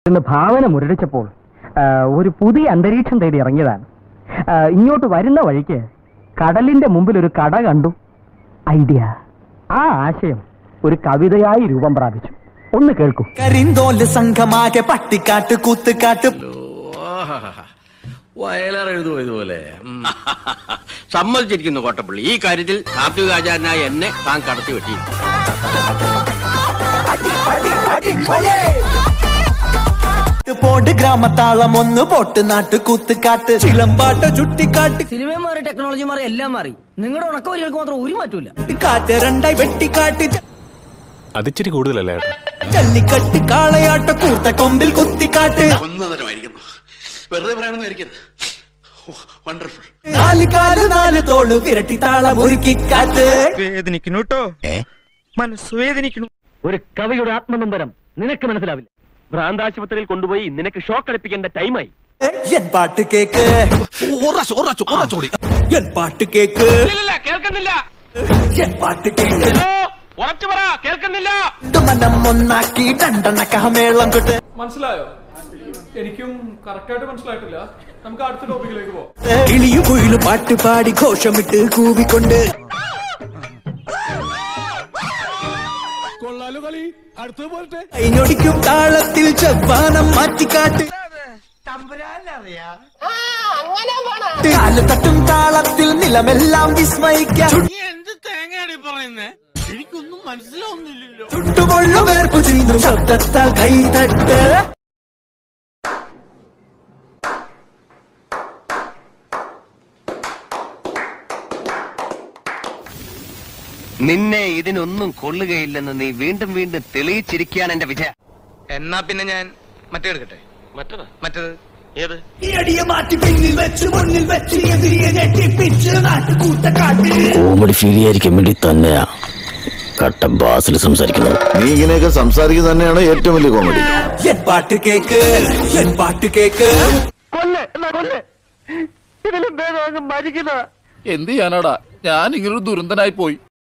ഇന്ന് ഭാവന മുരടിച്ചപ്പോൾ ആ, ഒരു പുതിയ അന്തരീക്ഷം തേടി ഇറങ്ങിയതാണ് ആ, ഇങ്ങോട്ട് വരുന്ന വഴിക്ക് കടലിന്റെ മുമ്പിൽ ഒരു കട കണ്ടു ഐഡിയ ആ ആശയം ഒരു കവിതയായി രൂപം പ്രാപിച്ചു ഒന്ന് കേൾക്കൂ കരിന്തോല് സംഘമാകെ പട്ടിക്കാട്ട് കൂത്തുകാട്ട് വയലാർ എഴുതുമോ ഇതുപോലെ ഉം. സമ്മതിച്ചിരിക്കുന്നു കോട്ടപ്പള്ളി ഈ കാര്യത്തിൽ സാത്വികാചാരനായ എന്നെ താൻ കടത്തി വെട്ടി പോട്ട് ഗ്രാമത്താളം ഒന്ന് പോട്ട് നാട്ട് കൂത്തുകാട്ട് ചിലമ്പാട്ട് ചുട്ടിക്കാട്ട് സിനിമയും മാറി ടെക്നോളജി മാറി എല്ലാം മാറി നിങ്ങളുടെ ഉണക്കവരികൾക്ക് മാത്രം ഒരു മാറ്റമില്ല കാറ്റ് രണ്ടായി വെട്ടിക്കാട്ട് അതിച്ചിരി കൂടുതലല്ലേ ഏട്ടാ ജല്ലിക്കട്ട് കാളയാട്ട കൂർത്ത കൊമ്പിൽ കുത്തിക്കാട്ട് ഒന്നതരമായിരിക്കുന്നു വെറുതെ പറയണമെന്നായിരിക്കരുത് വണ്ടർഫുൾ നാല് കാല് നാല് തോള് വിരട്ടി താളം ഒരുക്കിക്കാട്ട് വേദനിക്കുന്നു കേട്ടോ മനസ്സ് വേദനിക്കുന്നു ഒരു കവിയുടെ ആത്മനൊമ്പരം നിനക്ക് മനസ്സിലാവില്ല ഭ്രാന്താശുപത്രിയിൽ കൊണ്ടുപോയി നിനക്ക് ഷോക്ക് അടിപ്പിക്കേണ്ട ടൈമായി എൻ പാട്ട് കേക്ക് എൻ പാട്ട് കേക്ക് കേൾക്കുന്നില്ല എൻ പാട്ട് കേക്ക് ഉറച്ചു പറ കേൾക്കുന്നില്ല മനം ഒന്നാക്കി രണ്ടെണ്ണ മേളം കൊട്ട് മനസ്സിലായോ എനിക്കും കറക്റ്റായിട്ട് മനസ്സിലായിട്ടില്ല നമുക്ക് അടുത്ത ടോപ്പിക്കിലേക്ക് പോവാം കിളിയും കുയിലും പാട്ട് പാടി ഘോഷമിട്ട് കൂവിക്കൊണ്ട് കൈഞ്ഞൊടിക്കും താളത്തിൽ ചെവ്വാനം മാറ്റിക്കാട്ട് കാല് തട്ടും താളത്തിൽ നിലമെല്ലാം വിസ്മയിക്കാം ചുട്ടുപൊള്ളു വേർപ്പു ചെയ്യുന്നു ശബ്ദത്താൽ കൈതട്ട് നിന്നെ ഇതിനൊന്നും കൊള്ളുകയില്ലെന്ന് നീ വീണ്ടും വീണ്ടും തെളിയിച്ചിരിക്കുകയാണ് എന്റെ വിജയ എന്നാ പിന്നെ ഞാൻ മറ്റേ എടുക്കട്ടെ മറ്റത് മറ്റത് ഏത് ഇടിയെ മാറ്റി പിന്നിൽ വെച്ച് മുന്നിൽ വെച്ച് എതിരിയെ ഞെട്ടിപ്പിച്ച് നാട്ടുകൂത്ത കാട്ടി കോമഡി ഫീൽ ചെയ്യാതിരിക്കാൻ വേണ്ടി തന്നെയാ കട്ട ബാസിൽ സംസാരിക്കുന്നത് നീ ഇങ്ങനെയൊക്കെ സംസാരിക്കുക തന്നെയാണ് ഏറ്റവും വലിയ കോമഡി എൻ പാട്ട് കേക്ക് എൻ പാട്ട് കേക്ക് എന്ത് ചെയ്യാനാടാ ഞാൻ ഇങ്ങനൊരു ദുരന്തനായി പോയി